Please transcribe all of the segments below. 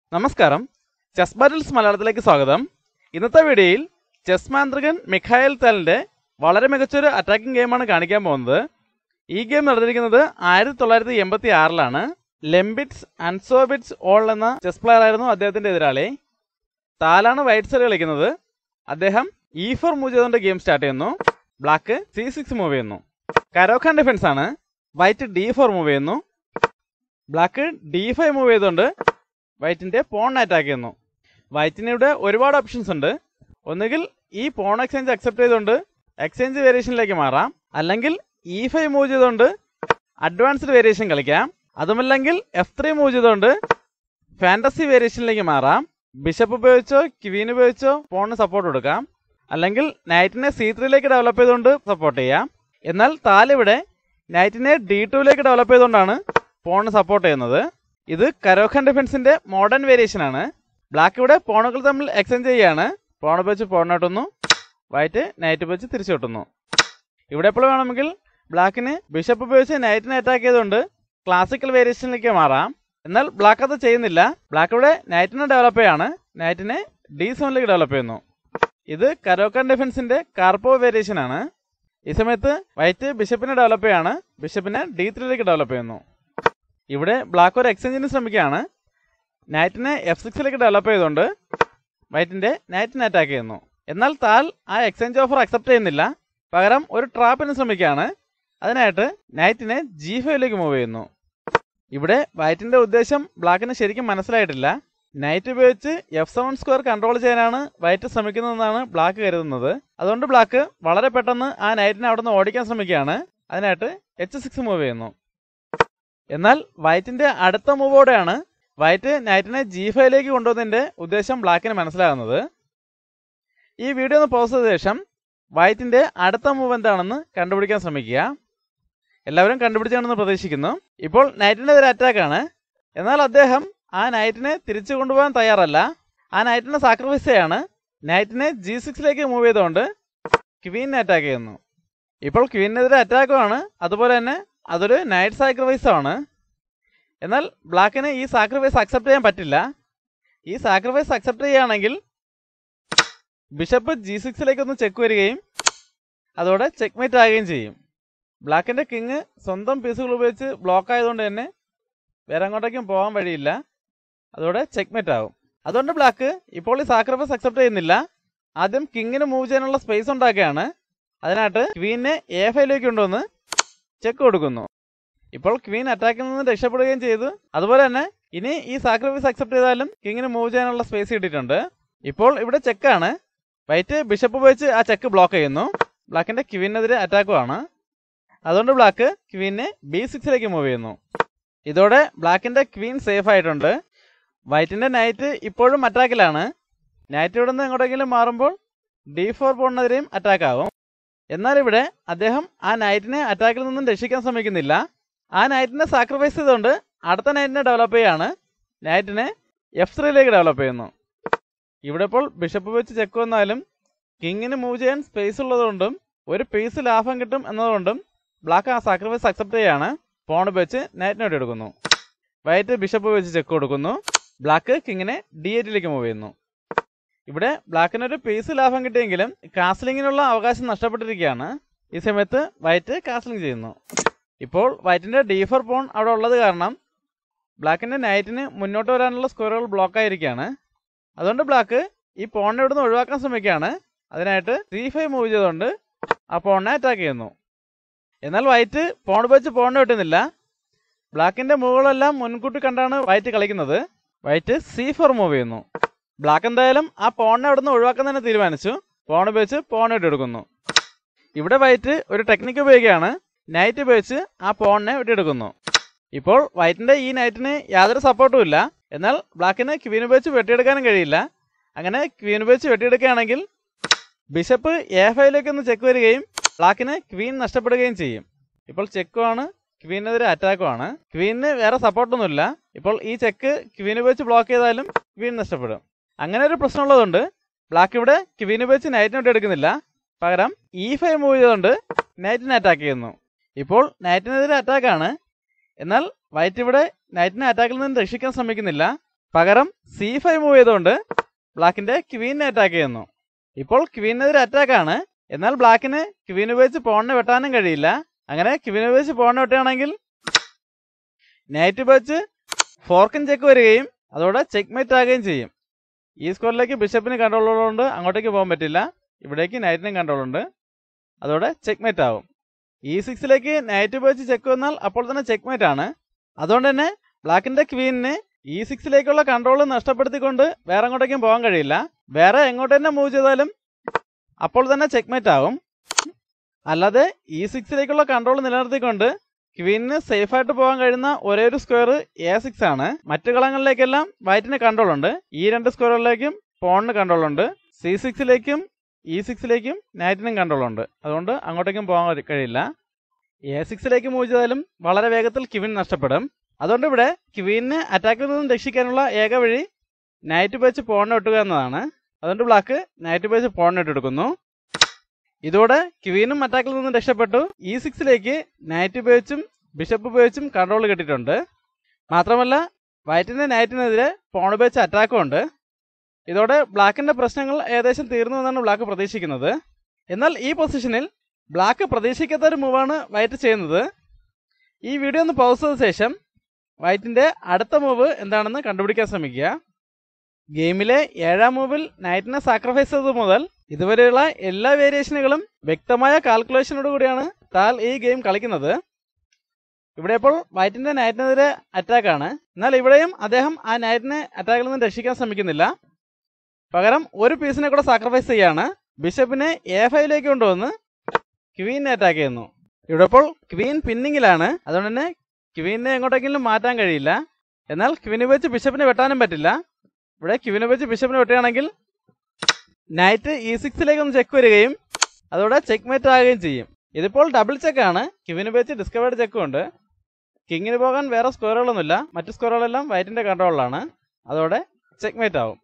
നമസ്കാരം chess battles മലയാളത്തിലേക്ക് സ്വാഗതം ഇന്നത്തെ വീഡിയോയിൽ ചെസ് മാന്ത്രികൻ മിഖായൽ തലിന്റെ വളരെ മികച്ചൊരു അറ്റാക്കിംഗ് ഗെയിമാണ് കാണിക്കാൻ പോകുന്നത് ഈ ഗെയിം നടന്നിരിക്കുന്നത് ആയിരത്തി തൊള്ളായിരത്തി എൺപത്തി ആറിലാണ് ലെംബിറ്റ്സ് അൻസോബിറ്റ്സ് ഓൾ എന്ന ചെസ് പ്ലെയർ ആയിരുന്നു അദ്ദേഹത്തിന്റെ എതിരാളി താലാണ് വൈറ്റ് സൈഡ് കളിക്കുന്നത് അദ്ദേഹം ഇ ഫോർ മൂവ് ചെയ്തുകൊണ്ട് ഗെയിം സ്റ്റാർട്ട് ചെയ്യുന്നു ബ്ലാക്ക് സി സിക്സ് മൂവ് ചെയ്യുന്നു കരോഖാൻ ഡിഫൻസ് ആണ് വൈറ്റ് ഡി ഫോർ മൂവ് ചെയ്യുന്നു ബ്ലാക്ക് ഡി ഫൈവ് മൂവ് ചെയ്തുകൊണ്ട് വൈറ്റിന്റെ പോൺ അറ്റാക്ക് ചെയ്യുന്നു വൈറ്റിന് ഇവിടെ ഒരുപാട് ഓപ്ഷൻസ് ഉണ്ട് ഒന്നുകിൽ ഈ പോൺ എക്സ്ചേഞ്ച് അക്സെപ്റ്റ് ചെയ്തുകൊണ്ട് എക്സ്ചേഞ്ച് വേരിയേഷനിലേക്ക് മാറാം അല്ലെങ്കിൽ ഇ ഫൈവ് മൂവ് ചെയ്തുകൊണ്ട് അഡ്വാൻസ്ഡ് വേരിയേഷൻ കളിക്കാം അതുമല്ലെങ്കിൽ എഫ് ത്രീ മൂവ് ചെയ്തുകൊണ്ട് ഫാന്റസി വേരിയേഷനിലേക്ക് മാറാം ബിഷപ്പ് ഉപയോഗിച്ചോ ക്വീൻ ഉപയോഗിച്ചോ പോണിന് സപ്പോർട്ട് കൊടുക്കാം അല്ലെങ്കിൽ നൈറ്റിനെ സി ത്രീയിലേക്ക് ഡെവലപ്പ് ചെയ്തുകൊണ്ട് സപ്പോർട്ട് ചെയ്യാം എന്നാൽ താലിവിടെ നൈറ്റിനെ ഡി ടുവിലേക്ക് ഡെവലപ്പ് ചെയ്തുകൊണ്ടാണ് പോണിന് സപ്പോർട്ട് ചെയ്യുന്നത് ഇത് കരോഖൻ ഡിഫൻസിന്റെ മോഡേൺ വേരിയേഷൻ ആണ് ബ്ലാക്ക് ഇവിടെ പോണുകൾ തമ്മിൽ എക്സ്ചേഞ്ച് ചെയ്യാണ് പോൺ ഉപയോഗിച്ച് പോണിട്ടുന്നു വൈറ്റ് നൈറ്റ് ഉപയോഗിച്ച് തിരിച്ചു കിട്ടുന്നു ഇവിടെ എപ്പോൾ വേണമെങ്കിൽ ബ്ലാക്കിന് ബിഷപ്പ് ഉപയോഗിച്ച് നൈറ്റിനെ അറ്റാക്ക് ചെയ്തുകൊണ്ട് ക്ലാസിക്കൽ വേരിയേഷനിലേക്ക് മാറാം എന്നാൽ ബ്ലാക്ക് അത് ചെയ്യുന്നില്ല ബ്ലാക്ക് ഇവിടെ നൈറ്റിനെ ഡെവലപ്പ് ചെയ്യാണ് നൈറ്റിനെ ഡി സെവനിലേക്ക് ഡെവലപ്പ് ചെയ്യുന്നു ഇത് കരോക്കൻ ഡിഫൻസിന്റെ കാർപ്പോ വേരിയേഷൻ ആണ് ഈ സമയത്ത് വൈറ്റ് ബിഷപ്പിനെ ഡെവലപ്പ് ചെയ്യാണ് ബിഷപ്പിനെ ഡി ത്രീയിലേക്ക് ഡെവലപ്പ് ചെയ്യുന്നു ഇവിടെ ബ്ലാക്ക് ഒരു എക്സ്ചേഞ്ചിന് ശ്രമിക്കുകയാണ് നൈറ്റിനെ എഫ് സിക്സിലേക്ക് ഡെവലപ്പ് ചെയ്തുകൊണ്ട് വൈറ്റിന്റെ നൈറ്റിനെ അറ്റാക്ക് ചെയ്യുന്നു എന്നാൽ താൽ ആ എക്സ്ചേഞ്ച് ഓഫർ അക്സെപ്റ്റ് ചെയ്യുന്നില്ല പകരം ഒരു ട്രാപ്പിന് ശ്രമിക്കുകയാണ് അതിനായിട്ട് നൈറ്റിനെ ജി ഫൈവിലേക്ക് മൂവ് ചെയ്യുന്നു ഇവിടെ വൈറ്റിന്റെ ഉദ്ദേശം ബ്ലാക്കിന് ശരിക്കും മനസ്സിലായിട്ടില്ല നൈറ്റ് ഉപയോഗിച്ച് എഫ് സെവൻ സ്ക്വയർ കൺട്രോൾ ചെയ്യാനാണ് വൈറ്റ് ശ്രമിക്കുന്നതെന്നാണ് ബ്ലാക്ക് കരുതുന്നത് അതുകൊണ്ട് ബ്ലാക്ക് വളരെ പെട്ടെന്ന് ആ നൈറ്റിനെ അവിടെ നിന്ന് ഓടിക്കാൻ ശ്രമിക്കുകയാണ് അതിനായിട്ട് എച്ച് സിക്സ് മൂവ് ചെയ്യുന്നു എന്നാൽ വൈറ്റിന്റെ അടുത്ത മൂവോടെയാണ് വൈറ്റ് നൈറ്റിനെ ജി ഫൈവിലേക്ക് കൊണ്ടുവന്നതിന്റെ ഉദ്ദേശം ബ്ലാക്കിന് മനസ്സിലാകുന്നത് ഈ വീഡിയോ ഒന്ന് പോസ്റ്റ് ചെയ്ത ശേഷം വൈറ്റിന്റെ അടുത്ത മൂവ് എന്താണെന്ന് കണ്ടുപിടിക്കാൻ ശ്രമിക്കുക എല്ലാവരും കണ്ടുപിടിച്ചാണെന്ന് പ്രതീക്ഷിക്കുന്നു ഇപ്പോൾ നൈറ്റിന്റെ ഒരു അറ്റാക്ക് ആണ് എന്നാൽ അദ്ദേഹം ആ നൈറ്റിനെ തിരിച്ചു കൊണ്ടുപോകാൻ തയ്യാറല്ല ആ നൈറ്റിനെ സാക്രിഫൈസ് ചെയ്യാണ് നൈറ്റിനെ ജി സിക്സിലേക്ക് മൂവ് ചെയ്തുകൊണ്ട് ക്വീനെ അറ്റാക്ക് ചെയ്യുന്നു ഇപ്പോൾ ക്വീനെതിരെ അറ്റാക്കുമാണ് അതുപോലെ തന്നെ അതൊരു നൈറ്റ് സാക്രിഫൈസ് ആണ് എന്നാൽ ബ്ലാക്കിന് ഈ സാക്രിഫൈസ് അക്സെപ്റ്റ് ചെയ്യാൻ പറ്റില്ല ഈ സാക്രിഫൈസ് അക്സെപ്റ്റ് ചെയ്യുകയാണെങ്കിൽ ബിഷപ്പ് ജി സിക്സിലേക്ക് ഒന്ന് ചെക്ക് വരികയും അതോടെ ചെക്ക്മേറ്റ് ആകുകയും ചെയ്യും ബ്ലാക്കിന്റെ കിങ് സ്വന്തം പീസുകൾ ഉപയോഗിച്ച് ബ്ലോക്ക് ആയതുകൊണ്ട് തന്നെ വേറെ അങ്ങോട്ടേക്കും പോകാൻ വഴിയില്ല അതോടെ ചെക്ക്മേറ്റ് ആകും അതുകൊണ്ട് ബ്ലാക്ക് ഇപ്പോൾ ഈ സാക്രിഫൈസ് അക്സെപ്റ്റ് ചെയ്യുന്നില്ല ആദ്യം കിങ്ങിന് മൂവ് ചെയ്യാനുള്ള സ്പേസ് ഉണ്ടാക്കുകയാണ് അതിനായിട്ട് ക്വീനെ എ ഫൈവിലേക്ക് കൊണ്ടുവന്ന് ചെക്ക് കൊടുക്കുന്നു ഇപ്പോൾ ക്വീൻ അറ്റാക്കിൽ നിന്ന് രക്ഷപ്പെടുകയും ചെയ്തു അതുപോലെ തന്നെ ഇനി ഈ സാക്രിഫൈസ് അക്സെപ്റ്റ് ചെയ്താലും കിങ്ങിന് മൂവ് ചെയ്യാനുള്ള സ്പേസ് കിട്ടിയിട്ടുണ്ട് ഇപ്പോൾ ഇവിടെ ചെക്കാണ് വൈറ്റ് ബിഷപ്പ് ഉപയോഗിച്ച് ആ ചെക്ക് ബ്ലോക്ക് ചെയ്യുന്നു ബ്ലാക്കിന്റെ ക്വീനെതിരെ അറ്റാക്കുമാണ് അതുകൊണ്ട് ബ്ലാക്ക് ക്വീനെ ബി സിക്സിലേക്ക് മൂവ് ചെയ്യുന്നു ഇതോടെ ബ്ലാക്കിന്റെ ക്വീൻ സേഫ് ആയിട്ടുണ്ട് വൈറ്റിന്റെ നൈറ്റ് ഇപ്പോഴും അറ്റാക്കിലാണ് നൈറ്റ് ഇവിടെ നിന്ന് എങ്ങോട്ടെങ്കിലും മാറുമ്പോൾ ഡി ഫോർ പോണിനെതിരെയും അറ്റാക്ക് ആവും എന്നാൽ ഇവിടെ അദ്ദേഹം ആ നൈറ്റിനെ അറ്റാക്കിൽ നിന്നും രക്ഷിക്കാൻ ശ്രമിക്കുന്നില്ല ആ നൈറ്റിനെ സാക്രിഫൈസ് ചെയ്തുകൊണ്ട് അടുത്ത നൈറ്റിനെ ഡെവലപ്പ് ചെയ്യാണ് നൈറ്റിനെ എഫ് ത്രീയിലേക്ക് ഡെവലപ്പ് ചെയ്യുന്നു ഇവിടെ ഇപ്പോൾ ബിഷപ്പ് വെച്ച് ചെക്ക് വന്നാലും കിങ്ങിന് മൂവ് ചെയ്യാൻ സ്പേസ് ഉള്ളതുകൊണ്ടും ഒരു പീസ് ലാഭം കിട്ടും എന്നതുകൊണ്ടും ബ്ലാക്ക് ആ സാക്രിഫൈസ് അക്സെപ്റ്റ് ചെയ്യാണ് പോൺ വെച്ച് നൈറ്റിനോട് എടുക്കുന്നു വൈറ്റ് ബിഷപ്പ് വെച്ച് ചെക്ക് കൊടുക്കുന്നു ബ്ലാക്ക് കിങ്ങിനെ ഡി എയ്റ്റിലേക്ക് മൂവ് ചെയ്യുന്നു ഇവിടെ ബ്ലാക്കിനൊരു പീസ് ലാഭം കിട്ടിയെങ്കിലും കാസ്ലിങ്ങിനുള്ള അവകാശം നഷ്ടപ്പെട്ടിരിക്കുകയാണ് ഈ സമയത്ത് വൈറ്റ് കാസ്ലിംഗ് ചെയ്യുന്നു ഇപ്പോൾ വൈറ്റിന്റെ ഡി ഫോർ പോൺ അവിടെ ഉള്ളത് കാരണം ബ്ലാക്കിന്റെ നൈറ്റിന് മുന്നോട്ട് വരാനുള്ള സ്ക്വയറുകൾ ബ്ലോക്ക് ആയിരിക്കുകയാണ് അതുകൊണ്ട് ബ്ലാക്ക് ഈ പോണിനെ ഇവിടുന്ന് ഒഴിവാക്കാൻ ശ്രമിക്കുകയാണ് അതിനായിട്ട് സി ഫൈവ് മൂവ് ചെയ്തുകൊണ്ട് ആ പോണിനെ അറ്റാക്ക് ചെയ്യുന്നു എന്നാൽ വൈറ്റ് പോൺ വെച്ച് പോണിനെ കിട്ടുന്നില്ല ബ്ലാക്കിന്റെ മൂവുകളെല്ലാം മുൻകൂട്ടി കണ്ടാണ് വൈറ്റ് കളിക്കുന്നത് വൈറ്റ് സി ഫോർ മൂവ് ചെയ്യുന്നു ബ്ലാക്ക് എന്തായാലും ആ പോണിനെ അവിടെ നിന്ന് ഒഴിവാക്കാൻ തന്നെ തീരുമാനിച്ചു പോൺ ഉപയോഗിച്ച് പോൺ ഇട്ടെടുക്കുന്നു ഇവിടെ വൈറ്റ് ഒരു ടെക്നിക്ക് ഉപയോഗിക്കുകയാണ് നൈറ്റ് ഉപയോഗിച്ച് ആ പോണിനെ വെട്ടിയെടുക്കുന്നു ഇപ്പോൾ വൈറ്റിന്റെ ഈ നൈറ്റിന് യാതൊരു സപ്പോർട്ടും ഇല്ല എന്നാൽ ബ്ലാക്കിന് ക്വീൻ ഉപയോഗിച്ച് വെട്ടിയെടുക്കാനും കഴിയില്ല അങ്ങനെ ക്വീൻ ഉപയോഗിച്ച് വെട്ടിയെടുക്കുകയാണെങ്കിൽ ബിഷപ്പ് എ ഫൈവിലേക്ക് ഒന്ന് ചെക്ക് വരികയും ബ്ലാക്കിന് ക്വീൻ നഷ്ടപ്പെടുകയും ചെയ്യും ഇപ്പോൾ ചെക്കുമാണ് ക്വീനെതിരെ അറ്റാക്കുമാണ് ക്വീനിന് വേറെ സപ്പോർട്ടൊന്നുമില്ല ഇപ്പോൾ ഈ ചെക്ക് ക്വീൻ ഉപയോഗിച്ച് ബ്ലോക്ക് ചെയ്താലും ക്വീൻ നഷ്ടപ്പെടും അങ്ങനെ ഒരു പ്രശ്നമുള്ളതുകൊണ്ട് ബ്ലാക്ക് ഇവിടെ ക്വീൻ ഉപയോഗിച്ച് നൈറ്റിനോട്ട് എടുക്കുന്നില്ല പകരം ഇ ഫൈവ് മൂവ് ചെയ്തുകൊണ്ട് നൈറ്റിനെ അറ്റാക്ക് ചെയ്യുന്നു ഇപ്പോൾ നൈറ്റിനെതിരെ അറ്റാക്കാണ് എന്നാൽ വൈറ്റ് ഇവിടെ നൈറ്റിനെ അറ്റാക്കിൽ നിന്ന് രക്ഷിക്കാൻ ശ്രമിക്കുന്നില്ല പകരം സി ഫൈവ് മൂവ് ചെയ്തുകൊണ്ട് ബ്ലാക്കിന്റെ ക്വീനെ അറ്റാക്ക് ചെയ്യുന്നു ഇപ്പോൾ ക്വീനെതിരെ അറ്റാക്കാണ് എന്നാൽ ബ്ലാക്കിന് ക്വീൻ ഉപയോഗിച്ച് പോണിനെ വെട്ടാനും കഴിയില്ല അങ്ങനെ ക്വീൻ ഉപയോഗിച്ച് പോണിനെ വെട്ടുകയാണെങ്കിൽ നൈറ്റ് ഉപയോഗിച്ച് ഫോർക്കൻ ചെക്ക് വരികയും അതോടെ ചെക്ക് മേറ്റ് ആകുകയും ചെയ്യും ഈ സ്കോറിലേക്ക് ബിഷപ്പിന് കൺട്രോൾ ഉള്ളതുകൊണ്ട് അങ്ങോട്ടേക്ക് പോകാൻ പറ്റില്ല ഇവിടേക്ക് നൈറ്റിനും കൺട്രോൾ ഉണ്ട് അതോടെ ചെക്ക് മേറ്റ് ആവും ഇ സിക്സിലേക്ക് നൈറ്റ് ഉപയോഗിച്ച് ചെക്ക് വന്നാൽ അപ്പോൾ തന്നെ ചെക്ക് മേറ്റ് ആണ് അതുകൊണ്ട് തന്നെ ബ്ലാക്കിന്റെ ക്വീനിന് ഇ സിക്സിലേക്കുള്ള കൺട്രോൾ നഷ്ടപ്പെടുത്തിക്കൊണ്ട് വേറെ എങ്ങോട്ടേക്കും പോകാൻ കഴിയില്ല വേറെ എങ്ങോട്ട് തന്നെ മൂവ് ചെയ്താലും അപ്പോൾ തന്നെ ചെക്ക്മേറ്റ് ആവും അല്ലാതെ ഇ സിക്സിലേക്കുള്ള കൺട്രോൾ നിലനിർത്തിക്കൊണ്ട് ക്വീനിന് സേഫ് ആയിട്ട് പോകാൻ കഴിയുന്ന ഒരേ ഒരു സ്ക്വയർ എ സിക്സ് ആണ് മറ്റു കളങ്ങളിലേക്കെല്ലാം വൈറ്റിന് കൺട്രോൾ ഉണ്ട് ഈ രണ്ട് സ്ക്വയറുകളിലേക്കും പോണിന് കൺട്രോൾ ഉണ്ട് സി സിക്സിലേക്കും ഇ സിക്സിലേക്കും നൈറ്റിനും കൺട്രോൾ ഉണ്ട് അതുകൊണ്ട് അങ്ങോട്ടേക്കും പോകാൻ കഴിയില്ല എ സിക്സിലേക്ക് മൂവ് ചെയ്താലും വളരെ വേഗത്തിൽ ക്വീൻ നഷ്ടപ്പെടും അതുകൊണ്ട് ഇവിടെ ക്വീനിനെ അറ്റാക്കിൽ നിന്നും രക്ഷിക്കാനുള്ള ഏക വഴി നൈറ്റ് വെച്ച് പോണിനെ ഇട്ടുക എന്നതാണ് അതുകൊണ്ട് ബ്ലാക്ക് നൈറ്റ് വെച്ച് പോണിനെ ഇട്ടെടുക്കുന്നു ഇതോടെ ക്വീനും അറ്റാക്കിൽ നിന്നും രക്ഷപ്പെട്ടു ഇ സിക്സിലേക്ക് നൈറ്റ് ഉപയോഗിച്ചും ബിഷപ്പ് ഉപയോഗിച്ചും കൺട്രോൾ കിട്ടിയിട്ടുണ്ട് മാത്രമല്ല വൈറ്റിന്റെ നൈറ്റിനെതിരെ പോൺ ഉപയോഗിച്ച് അറ്റാക്കും ഉണ്ട് ഇതോടെ ബ്ലാക്കിന്റെ പ്രശ്നങ്ങൾ ഏകദേശം തീർന്നു എന്നാണ് ബ്ലാക്ക് പ്രതീക്ഷിക്കുന്നത് എന്നാൽ ഈ പൊസിഷനിൽ ബ്ലാക്ക് പ്രതീക്ഷിക്കാത്ത ഒരു മൂവാണ് വൈറ്റ് ചെയ്യുന്നത് ഈ വീഡിയോ ഒന്ന് പൗസ് ചെയ്ത ശേഷം വൈറ്റിന്റെ അടുത്ത മൂവ് എന്താണെന്ന് കണ്ടുപിടിക്കാൻ ശ്രമിക്കുക ഗെയിമിലെ ഏഴാം മൂവിൽ നൈറ്റിനെ സാക്രിഫൈസ് ചെയ്തത് മുതൽ ഇതുവരെയുള്ള എല്ലാ വേരിയേഷനുകളും വ്യക്തമായ കാൽക്കുലേഷനോട് കൂടിയാണ് താൽ ഈ ഗെയിം കളിക്കുന്നത് ഇവിടെ ഇപ്പോൾ വൈറ്റിന്റെ നൈറ്റിനെതിരെ അറ്റാക്കാണ് എന്നാൽ ഇവിടെയും അദ്ദേഹം ആ നൈറ്റിനെ അറ്റാക്കിൽ നിന്ന് രക്ഷിക്കാൻ ശ്രമിക്കുന്നില്ല പകരം ഒരു പീസിനെ കൂടെ സാക്രിഫൈസ് ചെയ്യാണ് ബിഷപ്പിനെ എ ഫൈവിലേക്ക് കൊണ്ടുവന്ന് ക്വീനെ അറ്റാക്ക് ചെയ്യുന്നു ഇവിടെ ഇപ്പോൾ ക്വീൻ പിന്നിങ്ങിലാണ് അതുകൊണ്ട് തന്നെ ക്വീനെ എങ്ങോട്ടെങ്കിലും മാറ്റാൻ കഴിയില്ല എന്നാൽ ക്വീനെ വെച്ച് ബിഷപ്പിനെ വെട്ടാനും പറ്റില്ല ഇവിടെ ക്വീനെ വെച്ച് ബിഷപ്പിനെ വെട്ടുകയാണെങ്കിൽ നൈറ്റ് ഇ സിക്സിലേക്ക് ഒന്ന് ചെക്ക് വരികയും അതോടെ ചെക്ക് മേറ്റ് ആകുകയും ചെയ്യും ഇതിപ്പോൾ ഡബിൾ ചെക്ക് ആണ് ക്യൂവിന് വെച്ച് ഡിസ്കവേർഡ് ചെക്കും ഉണ്ട് കിങ്ങിന് പോകാൻ വേറെ സ്കോറുകളൊന്നുമില്ല മറ്റു സ്കോറുകളെല്ലാം വൈറ്റിന്റെ കൺട്രോളിലാണ് അതോടെ ചെക്ക് മേറ്റ് ആവും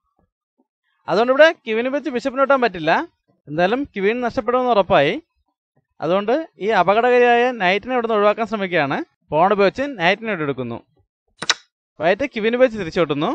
അതുകൊണ്ട് ഇവിടെ ക്യൂവിന് വെച്ച് ബിഷപ്പിന് വെട്ടാൻ പറ്റില്ല എന്തായാലും ക്യൂവിൻ നഷ്ടപ്പെടുമെന്ന് ഉറപ്പായി അതുകൊണ്ട് ഈ അപകടകാരിയായ നൈറ്റിനെ ഇവിടുന്ന് ഒഴിവാക്കാൻ ശ്രമിക്കുകയാണ് പോൺ ഉപയോഗിച്ച് നൈറ്റിനെ ഇവിടെ എടുക്കുന്നു വൈറ്റ് ക്യൂവിന് വെച്ച് തിരിച്ചു വെട്ടുന്നു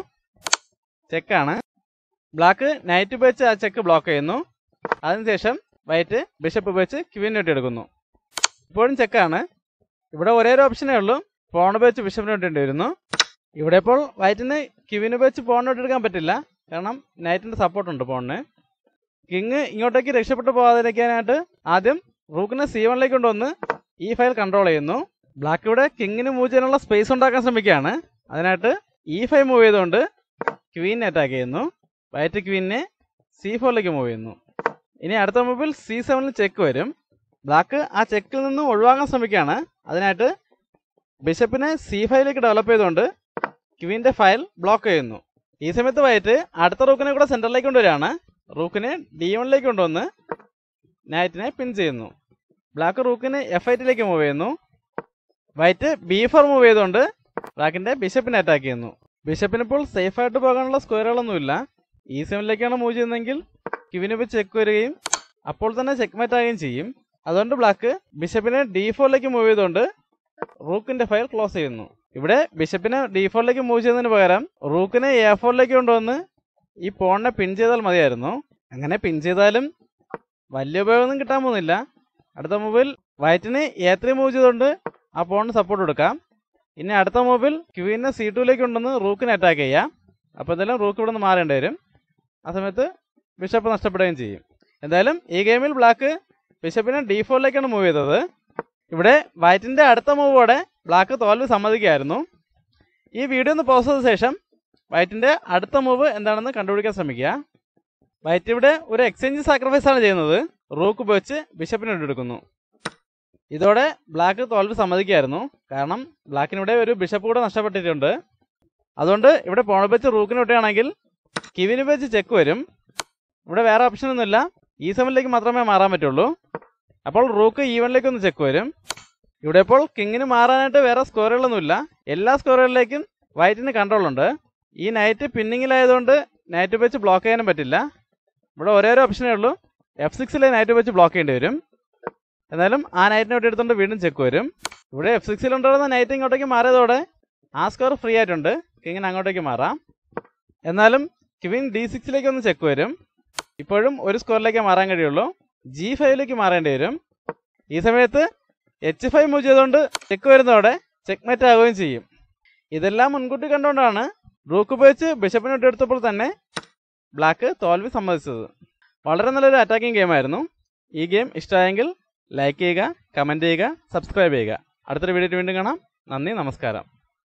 ചെക്കാണ് ബ്ലാക്ക് നൈറ്റ് ഉപയോഗിച്ച് ആ ചെക്ക് ബ്ലോക്ക് ചെയ്യുന്നു അതിനുശേഷം വൈറ്റ് ബിഷപ്പ് ഉപയോഗിച്ച് ക്യൂവിന് എടുക്കുന്നു ഇപ്പോഴും ചെക്കാണ് ഇവിടെ ഒരേ ഒരു ഓപ്ഷനേ ഉള്ളൂ പോൺ ഉപയോഗിച്ച് ബിഷപ്പിന് ഇട്ടേണ്ടി വരുന്നു ഇവിടെ ഇപ്പോൾ വൈറ്റിന് ക്യൂവിന് ഉപയോഗിച്ച് പോൺ എടുക്കാൻ പറ്റില്ല കാരണം നൈറ്റിന്റെ സപ്പോർട്ട് ഉണ്ട് പോണിന് കിങ് ഇങ്ങോട്ടേക്ക് രക്ഷപ്പെട്ടു പോകാതിരിക്കാനായിട്ട് ആദ്യം റൂക്കിനെ സി വണിലേക്ക് കൊണ്ടുവന്ന് ഈ ഫയൽ കൺട്രോൾ ചെയ്യുന്നു ബ്ലാക്ക് ഇവിടെ കിങ്ങിന് മൂവ് ചെയ്യാനുള്ള സ്പേസ് ഉണ്ടാക്കാൻ ശ്രമിക്കുകയാണ് അതിനായിട്ട് ഈ ഫൈവ് മൂവ് ചെയ്തുകൊണ്ട് ക്വീനെ അറ്റാക്ക് ചെയ്യുന്നു വൈറ്റ് ക്വീനെ സി ഫോറിലേക്ക് മൂവ് ചെയ്യുന്നു ഇനി അടുത്ത മൂവിൽ സി സെവനിൽ ചെക്ക് വരും ബ്ലാക്ക് ആ ചെക്കിൽ നിന്ന് ഒഴിവാക്കാൻ ശ്രമിക്കുകയാണ് അതിനായിട്ട് ബിഷപ്പിനെ സി ഫൈവിലേക്ക് ഡെവലപ്പ് ചെയ്തുകൊണ്ട് ക്വീൻ്റെ ഫയൽ ബ്ലോക്ക് ചെയ്യുന്നു ഈ സമയത്ത് വൈറ്റ് അടുത്ത റൂക്കിനെ കൂടെ സെന്ററിലേക്ക് കൊണ്ടുവരികയാണ് റൂക്കിനെ ഡി വണിലേക്ക് കൊണ്ടുവന്ന് നൈറ്റിനെ പിൻ ചെയ്യുന്നു ബ്ലാക്ക് റൂക്കിനെ എഫ് ഐറ്റിലേക്ക് മൂവ് ചെയ്യുന്നു വൈറ്റ് ബി ഫോർ മൂവ് ചെയ്തുകൊണ്ട് ബ്ലാക്കിന്റെ ബിഷപ്പിനെ അറ്റാക്ക് ചെയ്യുന്നു ബിഷപ്പിന് ഇപ്പോൾ സേഫ് ആയിട്ട് പോകാനുള്ള സ്ക്വയറുകളൊന്നുമില്ല ഈ സെവനിലേക്കാണ് മൂവ് ചെയ്യുന്നതെങ്കിൽ ക്യൂവിന് ഇപ്പോൾ ചെക്ക് വരികയും അപ്പോൾ തന്നെ ചെക്ക് മേറ്റ് ആകുകയും ചെയ്യും അതുകൊണ്ട് ബ്ലാക്ക് ബിഷപ്പിനെ ഡി ഫോറിലേക്ക് മൂവ് ചെയ്തുകൊണ്ട് റൂക്കിന്റെ ഫയൽ ക്ലോസ് ചെയ്യുന്നു ഇവിടെ ബിഷപ്പിനെ ഡി ഫോറിലേക്ക് മൂവ് ചെയ്യുന്നതിന് പകരം റൂക്കിനെ എ ഫോറിലേക്ക് കൊണ്ടുവന്ന് ഈ പോണിനെ പിൻ ചെയ്താൽ മതിയായിരുന്നു അങ്ങനെ പിൻ ചെയ്താലും വലിയ ഉപയോഗമൊന്നും കിട്ടാൻ പോകുന്നില്ല അടുത്ത മൂവിൽ വൈറ്റിന് എ ത്രീ മൂവ് ചെയ്തുകൊണ്ട് ആ പോണിന് സപ്പോർട്ട് കൊടുക്കാം ഇനി അടുത്ത മൂവിൽ ക്യൂവിനെ സി ടുവിലേക്ക് കൊണ്ടുവന്ന് റൂക്കിനെ അറ്റാക്ക് ചെയ്യാം അപ്പോൾ എന്തായാലും റൂക്ക് ഇവിടെ നിന്ന് മാറേണ്ടി വരും ആ സമയത്ത് ബിഷപ്പ് നഷ്ടപ്പെടുകയും ചെയ്യും എന്തായാലും ഈ ഗെയിമിൽ ബ്ലാക്ക് ബിഷപ്പിനെ ഡി ഫോറിലേക്കാണ് മൂവ് ചെയ്തത് ഇവിടെ വൈറ്റിന്റെ അടുത്ത മൂവോടെ ബ്ലാക്ക് തോൽവി സമ്മതിക്കുകയായിരുന്നു ഈ വീഡിയോ ഒന്ന് പോസ് ചെയ്ത ശേഷം വൈറ്റിന്റെ അടുത്ത മൂവ് എന്താണെന്ന് കണ്ടുപിടിക്കാൻ ശ്രമിക്കുക വൈറ്റ് ഇവിടെ ഒരു എക്സ്ചേഞ്ച് സാക്രിഫൈസ് ആണ് ചെയ്യുന്നത് റൂക്ക് ഉപയോഗിച്ച് ബിഷപ്പിനെ എടുക്കുന്നു ഇതോടെ ബ്ലാക്ക് തോൽവി സമ്മതിക്കുകയായിരുന്നു കാരണം ബ്ലാക്കിന് ഇവിടെ ഒരു ബിഷപ്പ് കൂടെ നഷ്ടപ്പെട്ടിട്ടുണ്ട് അതുകൊണ്ട് ഇവിടെ പോണ വെച്ച് റൂക്കിന് വിട്ടുകയാണെങ്കിൽ കിവിന് വെച്ച് ചെക്ക് വരും ഇവിടെ വേറെ ഓപ്ഷൻ ഒന്നുമില്ല ഈ സെവനിലേക്ക് മാത്രമേ മാറാൻ പറ്റുള്ളൂ അപ്പോൾ റൂക്ക് ഈവനിലേക്ക് ഒന്ന് ചെക്ക് വരും ഇവിടെ ഇപ്പോൾ കിങ്ങിന് മാറാനായിട്ട് വേറെ സ്കോറുകളൊന്നുമില്ല എല്ലാ സ്കോറുകളിലേക്കും വൈറ്റിന് കൺട്രോൾ ഉണ്ട് ഈ നൈറ്റ് പിന്നിങ്ങിലായതുകൊണ്ട് നൈറ്റ് വെച്ച് ബ്ലോക്ക് ചെയ്യാനും പറ്റില്ല ഇവിടെ ഒരേ ഒരു ഓപ്ഷനേ ഉള്ളൂ എഫ് സിക്സിലെ നൈറ്റ് വെച്ച് ബ്ലോക്ക് ചെയ്യേണ്ടി വരും എന്നാലും ആ നൈറ്റിനെ ഇവിടെ എടുത്തുകൊണ്ട് വീണ്ടും ചെക്ക് വരും ഇവിടെ എഫ് സിക്സിൽ ഉണ്ടായിരുന്ന നൈറ്റ് ഇങ്ങോട്ടേക്ക് മാറിയതോടെ ആ സ്കോർ ഫ്രീ ആയിട്ടുണ്ട് കിങ്ങിന് അങ്ങോട്ടേക്ക് മാറാം എന്നാലും ക്വീൻ ഡി സിക്സിലേക്ക് ഒന്ന് ചെക്ക് വരും ഇപ്പോഴും ഒരു സ്കോറിലേക്ക് മാറാൻ കഴിയുള്ളൂ ജി ഫൈവിലേക്ക് മാറേണ്ടി വരും ഈ സമയത്ത് എച്ച് ഫൈവ് മൂവ് ചെയ്തുകൊണ്ട് ചെക്ക് വരുന്നതോടെ ചെക്ക്മേറ്റ് ആവുകയും ചെയ്യും ഇതെല്ലാം മുൻകൂട്ടി കണ്ടുകൊണ്ടാണ് റൂക്ക് ഉപയോഗിച്ച് ബിഷപ്പിനെ ഇട്ടെടുത്തപ്പോൾ തന്നെ ബ്ലാക്ക് തോൽവി സമ്മതിച്ചത് വളരെ നല്ലൊരു അറ്റാക്കിംഗ് ഗെയിമായിരുന്നു ഈ ഗെയിം ഇഷ്ടമായെങ്കിൽ ലൈക്ക് ചെയ്യുക കമൻറ്റ് ചെയ്യുക സബ്സ്ക്രൈബ് ചെയ്യുക അടുത്തൊരു വീഡിയോ വീണ്ടും കാണാം നന്ദി നമസ്കാരം